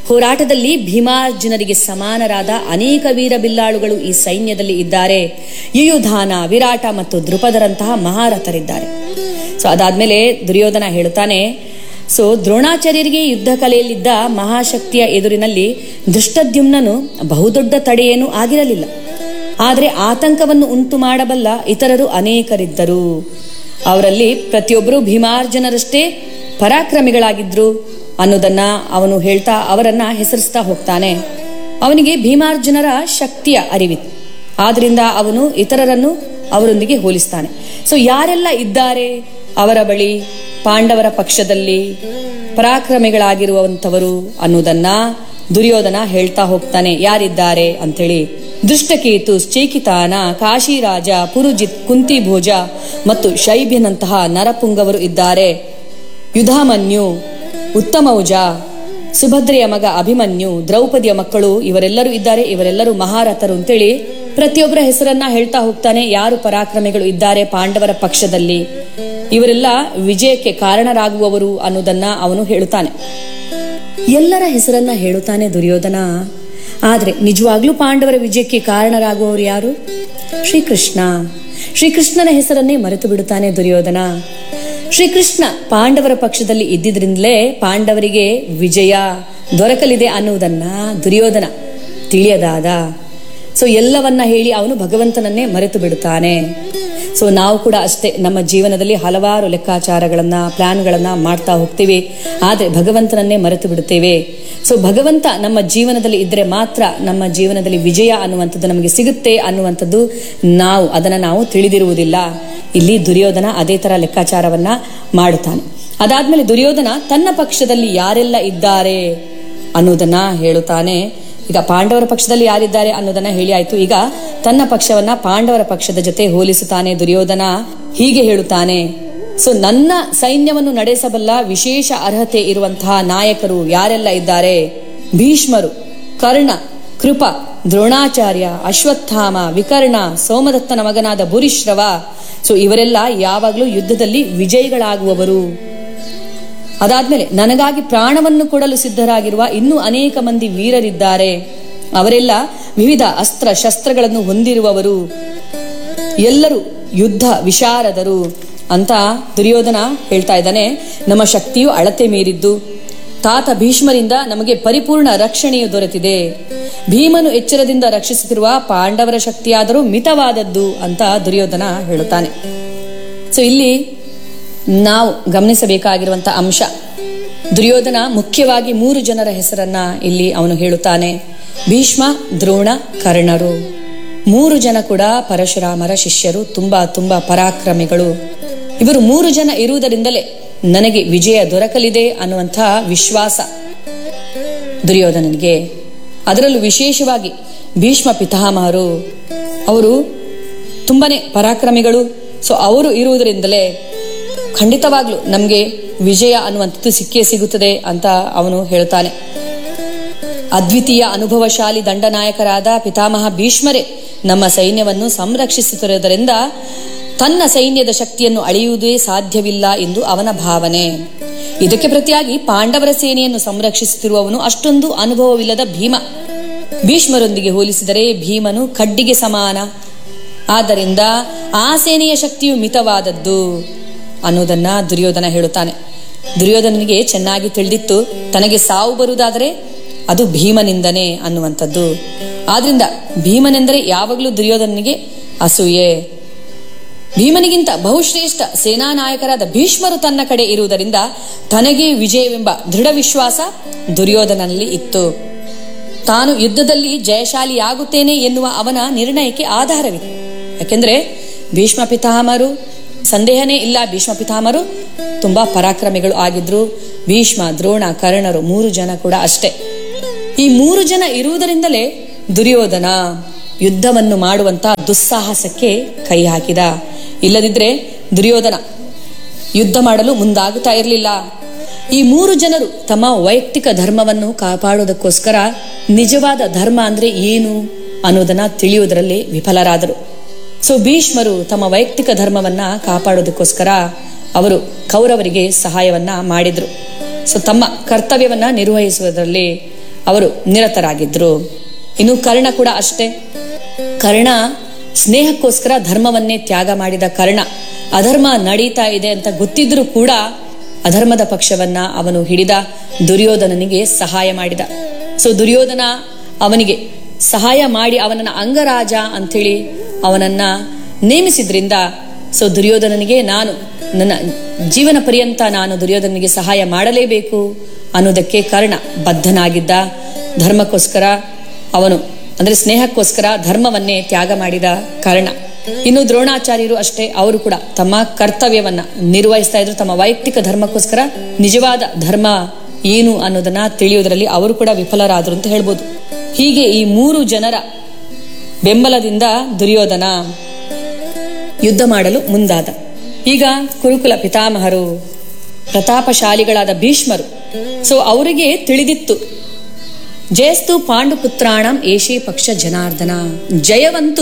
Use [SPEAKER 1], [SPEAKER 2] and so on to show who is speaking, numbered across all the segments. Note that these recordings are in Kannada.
[SPEAKER 1] ಹೋರಾಟದಲ್ಲಿ ಭೀಮಾರ್ಜುನರಿಗೆ ಸಮಾನರಾದ ಅನೇಕ ವೀರ ಬಿಲ್ಲಾಳುಗಳು ಈ ಸೈನ್ಯದಲ್ಲಿ ಇದ್ದಾರೆ ಯುಯುಧಾನ ವಿರಾಟ ಮತ್ತು ದೃಪದರಂತಹ ಮಹಾರಥರಿದ್ದಾರೆ ಸೊ ಅದಾದ್ಮೇಲೆ ದುರ್ಯೋಧನ ಹೇಳುತ್ತಾನೆ ಸೊ ದ್ರೋಣಾಚಾರ್ಯರಿಗೆ ಯುದ್ಧ ಕಲೆಯಲ್ಲಿದ್ದ ಮಹಾಶಕ್ತಿಯ ಎದುರಿನಲ್ಲಿ ದೃಷ್ಟದ್ಯುಮ್ನನು ಬಹುದೊಡ್ಡ ತಡೆಯೇನೂ ಆಗಿರಲಿಲ್ಲ ಆದರೆ ಆತಂಕವನ್ನು ಉಂಟು ಮಾಡಬಲ್ಲ ಇತರರು ಅನೇಕರಿದ್ದರು ಅವರಲ್ಲಿ ಪ್ರತಿಯೊಬ್ಬರು ಭೀಮಾರ್ಜುನರಷ್ಟೇ ಪರಾಕ್ರಮಿಗಳಾಗಿದ್ರು ಅನ್ನೋದನ್ನ ಅವನು ಹೇಳ್ತಾ ಅವರನ್ನ ಹೆಸರಿಸ್ತಾ ಹೋಗ್ತಾನೆ ಅವನಿಗೆ ಭೀಮಾರ್ಜುನರ ಶಕ್ತಿಯ ಅರಿವಿತ್ತು ಆದ್ರಿಂದ ಅವನು ಇತರರನ್ನು ಅವರೊಂದಿಗೆ ಹೋಲಿಸ್ತಾನೆ ಸೊ ಯಾರೆಲ್ಲ ಇದ್ದಾರೆ ಅವರ ಬಳಿ ಪಾಂಡವರ ಪಕ್ಷದಲ್ಲಿ ಪರಾಕ್ರಮಿಗಳಾಗಿರುವಂತವರು ಅನ್ನೋದನ್ನ ದುರ್ಯೋಧನ ಹೇಳ್ತಾ ಹೋಗ್ತಾನೆ ಯಾರಿದ್ದಾರೆ ಅಂತೇಳಿ ದೃಷ್ಟಕೇತು ಚೇಕಿತಾನ ಕಾಶಿರಾಜ ಪುರುಜಿತ್ ಕುಂತಿಭೋಜ ಮತ್ತು ಶೈಬ್ಯನಂತಹ ನರಪುಂಗವರು ಇದ್ದಾರೆ ಯುಧಾಮನ್ಯು ಉತ್ತಮೌಜ ಸುಭದ್ರೆಯ ಮಗ ಅಭಿಮನ್ಯು ದ್ರೌಪದಿಯ ಮಕ್ಕಳು ಇವರೆಲ್ಲರೂ ಇದ್ದಾರೆ ಇವರೆಲ್ಲರೂ ಮಹಾರಥರು ಅಂತೇಳಿ ಪ್ರತಿಯೊಬ್ಬರ ಹೆಸರನ್ನ ಹೇಳ್ತಾ ಹೋಗ್ತಾನೆ ಯಾರು ಪರಾಕ್ರಮಿಗಳು ಇದ್ದಾರೆ ಪಾಂಡವರ ಪಕ್ಷದಲ್ಲಿ ಇವರೆಲ್ಲ ವಿಜಯಕ್ಕೆ ಕಾರಣರಾಗುವವರು ಅನ್ನೋದನ್ನ ಅವನು ಹೇಳುತ್ತಾನೆ ಎಲ್ಲರ ಹೆಸರನ್ನ ಹೇಳುತ್ತಾನೆ ದುರ್ಯೋಧನ ಆದ್ರೆ ನಿಜವಾಗ್ಲೂ ಪಾಂಡವರ ವಿಜಯಕ್ಕೆ ಕಾರಣರಾಗುವವರು ಯಾರು ಶ್ರೀಕೃಷ್ಣ ಶ್ರೀಕೃಷ್ಣನ ಹೆಸರನ್ನೇ ಮರೆತು ಬಿಡುತ್ತಾನೆ ದುರ್ಯೋಧನ ಶ್ರೀಕೃಷ್ಣ ಪಾಂಡವರ ಪಕ್ಷದಲ್ಲಿ ಇದ್ದಿದ್ರಿಂದಲೇ ಪಾಂಡವರಿಗೆ ವಿಜಯ ದೊರಕಲಿದೆ ಅನ್ನುವುದನ್ನ ದುರ್ಯೋಧನ ತಿಳಿಯದಾದ ಸೊ ಎಲ್ಲವನ್ನ ಹೇಳಿ ಅವನು ಭಗವಂತನನ್ನೇ ಮರೆತು ಬಿಡುತ್ತಾನೆ ಸೊ ನಾವು ಕೂಡ ಅಷ್ಟೇ ನಮ್ಮ ಜೀವನದಲ್ಲಿ ಹಲವಾರು ಲೆಕ್ಕಾಚಾರಗಳನ್ನ ಪ್ಲಾನ್ಗಳನ್ನ ಮಾಡ್ತಾ ಹೋಗ್ತೀವಿ ಆದ್ರೆ ಭಗವಂತನನ್ನೇ ಮರೆತು ಬಿಡುತ್ತೇವೆ ಸೊ ಭಗವಂತ ನಮ್ಮ ಜೀವನದಲ್ಲಿ ಇದ್ರೆ ಮಾತ್ರ ನಮ್ಮ ಜೀವನದಲ್ಲಿ ವಿಜಯ ಅನ್ನುವಂಥದ್ದು ನಮಗೆ ಸಿಗುತ್ತೆ ಅನ್ನುವಂಥದ್ದು ನಾವು ಅದನ್ನ ನಾವು ತಿಳಿದಿರುವುದಿಲ್ಲ ಇಲ್ಲಿ ದುರ್ಯೋಧನ ಅದೇ ತರ ಲೆಕ್ಕಾಚಾರವನ್ನ ಮಾಡುತ್ತಾನೆ ಅದಾದ್ಮೇಲೆ ದುರ್ಯೋಧನ ತನ್ನ ಪಕ್ಷದಲ್ಲಿ ಯಾರೆಲ್ಲ ಇದ್ದಾರೆ ಅನ್ನೋದನ್ನ ಹೇಳುತ್ತಾನೆ ಈಗ ಪಾಂಡವರ ಪಕ್ಷದಲ್ಲಿ ಯಾರಿದ್ದಾರೆ ಅನ್ನೋದನ್ನ ಹೇಳಿ ಆಯ್ತು ಈಗ ತನ್ನ ಪಕ್ಷವನ್ನ ಪಾಂಡವರ ಪಕ್ಷದ ಜೊತೆ ಹೋಲಿಸುತ್ತಾನೆ ದುರ್ಯೋಧನ ಹೀಗೆ ಹೇಳುತ್ತಾನೆ ಸೊ ನನ್ನ ಸೈನ್ಯವನ್ನು ನಡೆಸಬಲ್ಲ ವಿಶೇಷ ಅರ್ಹತೆ ಇರುವಂತಹ ನಾಯಕರು ಯಾರೆಲ್ಲ ಇದ್ದಾರೆ ಭೀಷ್ಮರು ಕರ್ಣ ಕೃಪ ದ್ರೋಣಾಚಾರ್ಯ ಅಶ್ವತ್ಥಾಮ ವಿಕರ್ಣ ಸೋಮದತ್ತನ ಮಗನಾದ ಭೂರಿಶ್ರವ ಸೊ ಇವರೆಲ್ಲ ಯಾವಾಗಲೂ ಯುದ್ಧದಲ್ಲಿ ವಿಜಯಿಗಳಾಗುವವರು ಅದಾದ್ಮೇಲೆ ನನಗಾಗಿ ಪ್ರಾಣವನ್ನು ಕೊಡಲು ಸಿದ್ಧರಾಗಿರುವ ಇನ್ನೂ ಅನೇಕ ಮಂದಿ ವೀರರಿದ್ದಾರೆ ಅವರೆಲ್ಲ ವಿವಿಧ ಅಸ್ತ್ರ ಶಸ್ತ್ರಗಳನ್ನು ಹೊಂದಿರುವವರು ಎಲ್ಲರೂ ಯುದ್ಧ ವಿಶಾರದರು ಅಂತ ದುರ್ಯೋಧನ ಹೇಳ್ತಾ ಇದ್ದಾನೆ ನಮ್ಮ ಶಕ್ತಿಯು ಅಳತೆ ಮೀರಿದ್ದು ತಾತ ಭೀಷ್ಮರಿಂದ ನಮಗೆ ಪರಿಪೂರ್ಣ ರಕ್ಷಣೆಯು ದೊರೆತಿದೆ ಭೀಮನು ಎಚ್ಚರದಿಂದ ರಕ್ಷಿಸುತ್ತಿರುವ ಪಾಂಡವರ ಶಕ್ತಿಯಾದರೂ ಮಿತವಾದದ್ದು ಅಂತ ದುರ್ಯೋಧನ ಹೇಳುತ್ತಾನೆ ಸೊ ಇಲ್ಲಿ ನಾವು ಗಮನಿಸಬೇಕಾಗಿರುವಂತ ಅಂಶ ದುರ್ಯೋಧನ ಮುಖ್ಯವಾಗಿ ಮೂರು ಜನರ ಹೆಸರನ್ನ ಇಲ್ಲಿ ಅವನು ಹೇಳುತ್ತಾನೆ ಭೀಷ್ಮ ದ್ರೋಣ ಕರ್ಣರು ಮೂರು ಜನ ಕೂಡ ಪರಶುರಾಮರ ಶಿಷ್ಯರು ತುಂಬಾ ತುಂಬಾ ಪರಾಕ್ರಮಿಗಳು ಇವರು ಮೂರು ಜನ ಇರುವುದರಿಂದಲೇ ನನಗೆ ವಿಜಯ ದೊರಕಲಿದೆ ಅನ್ನುವಂತಹ ವಿಶ್ವಾಸ ದುರ್ಯೋಧನನಿಗೆ ಅದರಲ್ಲೂ ವಿಶೇಷವಾಗಿ ಭೀಷ್ಮ ಪಿತಾಮಹರು ಅವರು ತುಂಬಾನೇ ಪರಾಕ್ರಮಿಗಳು ಸೊ ಅವರು ಇರುವುದರಿಂದಲೇ ಖಂಡಿತವಾಗ್ಲೂ ನಮಗೆ ವಿಜಯ ಅನ್ನುವಂಥದ್ದು ಸಿಕ್ಕೇ ಸಿಗುತ್ತದೆ ಅಂತ ಅವನು ಹೇಳ್ತಾನೆ ಅದ್ವಿತೀಯ ಅನುಭವಶಾಲಿ ದಂಡನಾಯಕರಾದ ಪಿತಾಮಹ ಭೀಷ್ಮರೇ ನಮ್ಮ ಸೈನ್ಯವನ್ನು ಸಂರಕ್ಷಿಸುತ್ತಿರುವುದರಿಂದ ತನ್ನ ಸೈನ್ಯದ ಶಕ್ತಿಯನ್ನು ಅಳೆಯುವುದೇ ಸಾಧ್ಯವಿಲ್ಲ ಎಂದು ಅವನ ಭಾವನೆ ಇದಕ್ಕೆ ಪ್ರತಿಯಾಗಿ ಪಾಂಡವರ ಸೇನೆಯನ್ನು ಸಂರಕ್ಷಿಸುತ್ತಿರುವವನು ಅಷ್ಟೊಂದು ಅನುಭವವಿಲ್ಲದ ಭೀಮ ಭೀಷ್ಮರೊಂದಿಗೆ ಹೋಲಿಸಿದರೆ ಭೀಮನು ಕಡ್ಡಿಗೆ ಸಮಾನ ಆದ್ದರಿಂದ ಆ ಸೇನೆಯ ಶಕ್ತಿಯು ಮಿತವಾದದ್ದು ಅನ್ನೋದನ್ನ ದುರ್ಯೋಧನ ಹೇಳುತ್ತಾನೆ ದುರ್ಯೋಧನನಿಗೆ ಚೆನ್ನಾಗಿ ತಿಳಿದಿತ್ತು ತನಗೆ ಸಾವು ಬರುವುದಾದರೆ ಅದು ಭೀಮನಿಂದನೇ ಅನ್ನುವಂಥದ್ದು ಆದ್ರಿಂದ ಭೀಮನೆಂದರೆ ಯಾವಾಗಲೂ ದುರ್ಯೋಧನನಿಗೆ ಅಸೂಯೆ ಭೀಮನಿಗಿಂತ ಬಹುಶ್ರೇಷ್ಠ ಸೇನಾ ನಾಯಕರಾದ ಭೀಷ್ಮರು ತನ್ನ ಕಡೆ ಇರುವುದರಿಂದ ತನಗೆ ವಿಜಯವೆಂಬ ದೃಢ ವಿಶ್ವಾಸ ದುರ್ಯೋಧನಲ್ಲಿ ಇತ್ತು ತಾನು ಯುದ್ಧದಲ್ಲಿ ಜಯಶಾಲಿಯಾಗುತ್ತೇನೆ ಎನ್ನುವ ಅವನ ನಿರ್ಣಯಕ್ಕೆ ಆಧಾರವಿತ್ತು ಯಾಕೆಂದ್ರೆ ಭೀಷ್ಮ ಪಿತಾಮರು ಸಂದೇಹನೇ ಇಲ್ಲ ಭೀಷ್ಮ ಪಿತಾಮರು ತುಂಬಾ ಪರಾಕ್ರಮಿಗಳು ಆಗಿದ್ರು ಭೀಷ್ಮ ದ್ರೋಣ ಕರ್ಣರು ಮೂರು ಜನ ಕೂಡ ಅಷ್ಟೇ ಈ ಮೂರು ಜನ ಇರುವುದರಿಂದಲೇ ದುರ್ಯೋಧನ ಯುದ್ಧವನ್ನು ಮಾಡುವಂತ ದುಸ್ಸಾಹಸಕ್ಕೆ ಕೈ ಹಾಕಿದ ಇಲ್ಲದಿದ್ರೆ ದುರ್ಯೋಧನ ಯುದ್ಧ ಮಾಡಲು ಮುಂದಾಗುತ್ತಾ ಇರಲಿಲ್ಲ ಈ ಮೂರು ಜನರು ತಮ್ಮ ವೈಯಕ್ತಿಕ ಧರ್ಮವನ್ನು ಕಾಪಾಡುವುದಕ್ಕೋಸ್ಕರ ನಿಜವಾದ ಧರ್ಮ ಅಂದ್ರೆ ಏನು ಅನ್ನೋದನ್ನ ತಿಳಿಯುವುದರಲ್ಲಿ ವಿಫಲರಾದರು ಸೊ ಭೀಷ್ಮರು ತಮ್ಮ ವೈಯಕ್ತಿಕ ಧರ್ಮವನ್ನ ಕಾಪಾಡೋದಕ್ಕೋಸ್ಕರ ಅವರು ಕೌರವರಿಗೆ ಸಹಾಯವನ್ನ ಮಾಡಿದ್ರು ಸೊ ತಮ್ಮ ಕರ್ತವ್ಯವನ್ನ ನಿರ್ವಹಿಸುವುದರಲ್ಲಿ ಅವರು ನಿರತರಾಗಿದ್ರು ಇನ್ನು ಕರ್ಣ ಕೂಡ ಅಷ್ಟೇ ಕರ್ಣ ಸ್ನೇಹಕ್ಕೋಸ್ಕರ ಧರ್ಮವನ್ನೇ ತ್ಯಾಗ ಮಾಡಿದ ಕರ್ಣ ಅಧರ್ಮ ನಡೀತಾ ಇದೆ ಅಂತ ಗೊತ್ತಿದ್ರೂ ಕೂಡ ಅಧರ್ಮದ ಪಕ್ಷವನ್ನ ಅವನು ಹಿಡಿದ ದುರ್ಯೋಧನನಿಗೆ ಸಹಾಯ ಮಾಡಿದ ಸೊ ದುರ್ಯೋಧನ ಅವನಿಗೆ ಸಹಾಯ ಮಾಡಿ ಅವನನ್ನ ಅಂಗರಾಜ ಅಂಥೇಳಿ ಅವನನ್ನ ನೇಮಿಸಿದ್ರಿಂದ ಸೊ ದುರ್ಯೋಧನನಿಗೆ ನಾನು ನನ್ನ ಜೀವನ ಪರ್ಯಂತ ನಾನು ದುರ್ಯೋಧನನಿಗೆ ಸಹಾಯ ಮಾಡಲೇಬೇಕು ಅನ್ನೋದಕ್ಕೆ ಕರ್ಣ ಬದ್ಧನಾಗಿದ್ದ ಧರ್ಮಕ್ಕೋಸ್ಕರ ಅವನು ಅಂದ್ರೆ ಸ್ನೇಹಕ್ಕೋಸ್ಕರ ಧರ್ಮವನ್ನೇ ತ್ಯಾಗ ಮಾಡಿದ ಕಾರಣ ಇನ್ನು ದ್ರೋಣಾಚಾರ್ಯರು ಅಷ್ಟೇ ಅವರು ಕೂಡ ತಮ್ಮ ಕರ್ತವ್ಯವನ್ನ ನಿರ್ವಹಿಸ್ತಾ ಇದ್ರು ತಮ್ಮ ವೈಯಕ್ತಿಕ ಧರ್ಮಕ್ಕೋಸ್ಕರ ನಿಜವಾದ ಧರ್ಮ ಏನು ಅನ್ನೋದನ್ನ ತಿಳಿಯುವುದರಲ್ಲಿ ಅವರು ಕೂಡ ವಿಫಲರಾದರು ಅಂತ ಹೇಳ್ಬೋದು ಹೀಗೆ ಈ ಮೂರು ಜನರ ಬೆಂಬಲದಿಂದ ದುರ್ಯೋಧನ ಯುದ್ಧ ಮಾಡಲು ಮುಂದಾದ ಈಗ ಕುರುಕುಲ ಪಿತಾಮಹರು ಪ್ರತಾಪಶಾಲಿಗಳಾದ ಭೀಷ್ಮರು ಸೊ ಅವರಿಗೆ ತಿಳಿದಿತ್ತು ಜಯಸ್ತು ಪಾಂಡುಪುತ್ರಾಣಂ ಏಷೇ ಪಕ್ಷ ಜನಾರ್ದನ ಜಯವಂತೂ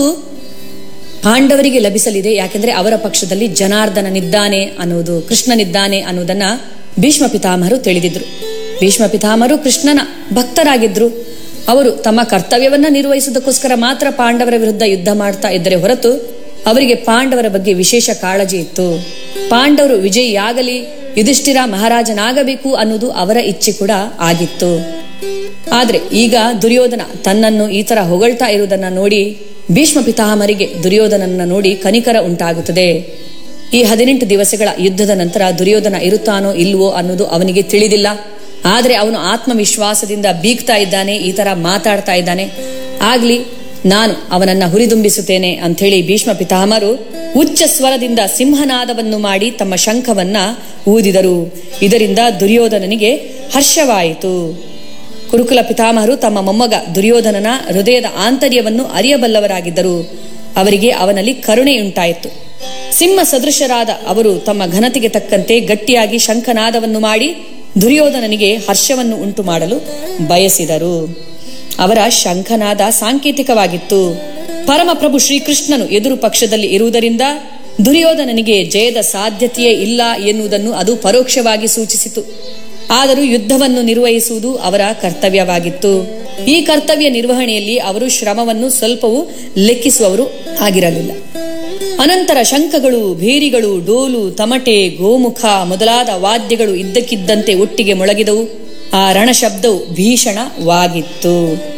[SPEAKER 1] ಪಾಂಡವರಿಗೆ ಲಭಿಸಲಿದೆ ಯಾಕೆಂದ್ರೆ ಅವರ ಪಕ್ಷದಲ್ಲಿ ಜನಾರ್ದನನಿದ್ದಾನೆ ಅನ್ನುವುದು ಕೃಷ್ಣನಿದ್ದಾನೆ ಅನ್ನುವುದನ್ನ ಭೀಷ್ಮ ಪಿತಾಮಹರು ತಿಳಿದಿದ್ರು ಭೀಷ್ಮ ಪಿತಾಮಹರು ಕೃಷ್ಣನ ಭಕ್ತರಾಗಿದ್ರು ಅವರು ತಮ್ಮ ಕರ್ತವ್ಯವನ್ನ ನಿರ್ವಹಿಸುವುದಕ್ಕೋಸ್ಕರ ಮಾತ್ರ ಪಾಂಡವರ ವಿರುದ್ಧ ಯುದ್ಧ ಮಾಡ್ತಾ ಇದ್ದರೆ ಹೊರತು ಅವರಿಗೆ ಪಾಂಡವರ ಬಗ್ಗೆ ವಿಶೇಷ ಕಾಳಜಿ ಇತ್ತು ಪಾಂಡವರು ವಿಜಯಿಯಾಗಲಿ ಯುಧಿಷ್ಠಿರ ಮಹಾರಾಜನಾಗಬೇಕು ಅನ್ನೋದು ಅವರ ಇಚ್ಛೆ ಕೂಡ ಆಗಿತ್ತು ಆದ್ರೆ ಈಗ ದುರ್ಯೋಧನ ತನ್ನನ್ನು ಈ ತರ ಹೊಗಳ್ತಾ ಇರುವುದನ್ನ ನೋಡಿ ಭೀಷ್ಮ ಪಿತಾಮರಿಗೆ ದುರ್ಯೋಧನನ್ನ ನೋಡಿ ಕನಿಕರ ಉಂಟಾಗುತ್ತದೆ ಈ ಹದಿನೆಂಟು ದಿವಸಗಳ ಯುದ್ಧದ ನಂತರ ದುರ್ಯೋಧನ ಇರುತ್ತಾನೋ ಇಲ್ವೋ ಅನ್ನೋದು ಅವನಿಗೆ ತಿಳಿದಿಲ್ಲ ಆದ್ರೆ ಅವನು ಆತ್ಮವಿಶ್ವಾಸದಿಂದ ಬೀಗ್ತಾ ಇದ್ದಾನೆ ಈ ತರ ಮಾತಾಡ್ತಾ ಇದ್ದಾನೆ ಆಗ್ಲಿ ನಾನು ಅವನನ್ನ ಹುರಿದುಂಬಿಸುತ್ತೇನೆ ಅಂಥೇಳಿ ಭೀಷ್ಮ ಪಿತಾಮರು ಉಚ್ಚ ಸ್ವರದಿಂದ ಸಿಂಹನಾದವನ್ನು ಮಾಡಿ ತಮ್ಮ ಶಂಖವನ್ನ ಊದಿದರು ಇದರಿಂದ ದುರ್ಯೋಧನನಿಗೆ ಹರ್ಷವಾಯಿತು ಕುರುಕುಲ ಪಿತಾಮಹರು ತಮ್ಮ ಮೊಮ್ಮಗ ದುರ್ಯೋಧನನ ಹೃದಯದ ಆಂತರ್ಯವನ್ನು ಅರಿಯಬಲ್ಲವರಾಗಿದ್ದರು ಅವರಿಗೆ ಅವನಲ್ಲಿ ಕರುಣೆಯುಂಟಾಯಿತು ಸಿಂಹ ಸದೃಶರಾದ ಅವರು ತಮ್ಮ ಘನತೆಗೆ ತಕ್ಕಂತೆ ಗಟ್ಟಿಯಾಗಿ ಶಂಖನಾದವನ್ನು ಮಾಡಿ ದುರ್ಯೋಧನನಿಗೆ ಹರ್ಷವನ್ನು ಉಂಟು ಮಾಡಲು ಬಯಸಿದರು ಅವರ ಶಂಖನಾದ ಸಾಂಕೇತಿಕವಾಗಿತ್ತು ಪರಮಪ್ರಭು ಶ್ರೀಕೃಷ್ಣನು ಎದುರು ಪಕ್ಷದಲ್ಲಿ ಇರುವುದರಿಂದ ದುರ್ಯೋಧನನಿಗೆ ಜಯದ ಸಾಧ್ಯತೆಯೇ ಇಲ್ಲ ಎನ್ನುವುದನ್ನು ಅದು ಪರೋಕ್ಷವಾಗಿ ಸೂಚಿಸಿತು ಆದರೂ ಯುದ್ಧವನ್ನು ನಿರ್ವಹಿಸುವುದು ಅವರ ಕರ್ತವ್ಯವಾಗಿತ್ತು ಈ ಕರ್ತವ್ಯ ನಿರ್ವಹಣೆಯಲ್ಲಿ ಅವರು ಶ್ರಮವನ್ನು ಸ್ವಲ್ಪವೂ ಲೆಕ್ಕಿಸುವವರು ಆಗಿರಲಿಲ್ಲ ಅನಂತರ ಶಂಖಗಳು ಭೇರಿಗಳು ಡೋಲು ತಮಟೆ ಗೋಮುಖ ಮೊದಲಾದ ವಾದ್ಯಗಳು ಇದ್ದಕ್ಕಿದ್ದಂತೆ ಒಟ್ಟಿಗೆ ಮೊಳಗಿದವು ಆ ರಣಶಬ್ದವು ಭೀಷಣವಾಗಿತ್ತು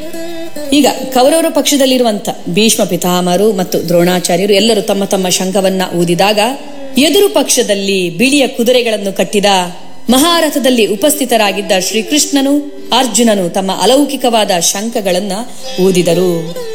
[SPEAKER 1] ಈಗ ಕೌರವರ ಪಕ್ಷದಲ್ಲಿರುವಂತ ಭೀಷ್ಮ ಪಿತಾಮರು ಮತ್ತು ದ್ರೋಣಾಚಾರ್ಯರು ಎಲ್ಲರೂ ತಮ್ಮ ತಮ್ಮ ಶಂಖವನ್ನ ಊದಿದಾಗ ಎದುರು ಪಕ್ಷದಲ್ಲಿ ಬಿಳಿಯ ಕುದುರೆಗಳನ್ನು ಕಟ್ಟಿದ ಮಹಾರಥದಲ್ಲಿ ಉಪಸ್ಥಿತರಾಗಿದ್ದ ಶ್ರೀಕೃಷ್ಣನು ಅರ್ಜುನನು ತಮ್ಮ ಅಲೌಕಿಕವಾದ ಶಂಖಗಳನ್ನ ಊದಿದರು